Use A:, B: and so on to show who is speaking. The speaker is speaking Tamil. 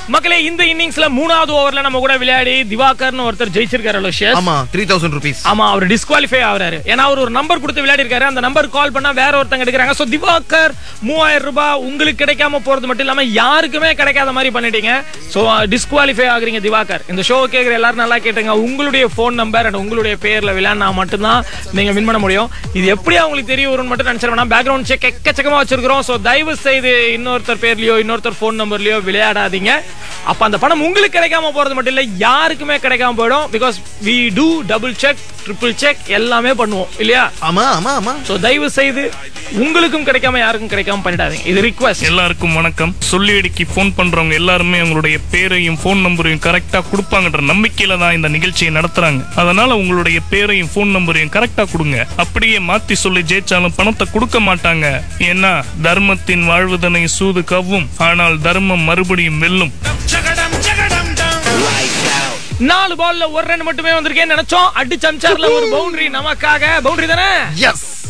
A: மக்களே இந்த இன்னிங்ஸ்ல மூணாவது ஓவர்ல நம்ம கூட விளையாடி திவாகர்னு ஒருத்தர் ஜெயிச்சிருக்காரு அலோஷியஸ்
B: ஆமா த்ரீ தௌசண்ட் ருபீஸ்
A: ஆமா அவர் டிஸ்குவாலிஃபை ஆகுறாரு ஏன்னா அவர் ஒரு நம்பர் கொடுத்து விளையாடி இருக்காரு அந்த நம்பர் கால் பண்ணா வேற ஒருத்தங்க எடுக்கிறாங்க சோ திவாகர் மூவாயிரம் ரூபாய் உங்களுக்கு கிடைக்காம போறது மட்டும் இல்லாம யாருக்குமே கிடைக்காத மாதிரி பண்ணிட்டீங்க சோ டிஸ்குவாலிஃபை ஆகுறீங்க திவாகர் இந்த ஷோ கேக்குற எல்லாரும் நல்லா கேட்டுங்க உங்களுடைய ஃபோன் நம்பர் அண்ட் உங்களுடைய பேர்ல விளையாடினா மட்டும்தான் நீங்க வின் பண்ண முடியும் இது எப்படி அவங்களுக்கு தெரிய வரும்னு மட்டும் நினைச்சிருவேன் பேக்ரவுண்ட் செக் எக்கச்சக்கமா வச்சிருக்கிறோம் சோ தயவு செய்து இன்னொருத்தர் பேர்லயோ இன்னொருத்தர் ஃபோன் நம்பர்லயோ விளையாடாதீங்க அப்ப அந்த பணம் உங்களுக்கு கிடைக்காம போறது மட்டும் இல்ல யாருக்குமே கிடைக்காம போயிடும் because we do double check triple check எல்லாமே பண்ணுவோம் இல்லையா
B: ஆமா ஆமா ஆமா
A: சோ தயவு செய்து உங்களுக்கும் கிடைக்காம யாருக்கும் கிடைக்காம பண்ணிடாதீங்க இது ரிக்வஸ்ட்
C: எல்லாருக்கும் வணக்கம் சொல்லியடிக்கு ஃபோன் பண்றவங்க எல்லாருமே அவங்களுடைய பேரையும் ஃபோன் நம்பரையும் கரெக்டா கொடுப்பாங்கன்ற நம்பிக்கையில தான் இந்த நிகழ்ச்சியை நடத்துறாங்க அதனால உங்களுடைய பேரையும் ஃபோன் நம்பரையும் கரெக்டா கொடுங்க அப்படியே மாத்தி சொல்லி ஜெயிச்சாலும் பணத்தை கொடுக்க மாட்டாங்க ஏன்னா தர்மத்தின் வாழ்வுதனை சூது கவ்வும் ஆனால் தர்மம் மறுபடியும் வெல்லும்
A: நாலு பால்ல ஒரு ரன் மட்டுமே வந்திருக்கேன்னு நினைச்சோம் அடிச்சு அமிச்சார்ல ஒரு பவுண்டரி நமக்காக பவுண்டரி தானே
B: எஸ்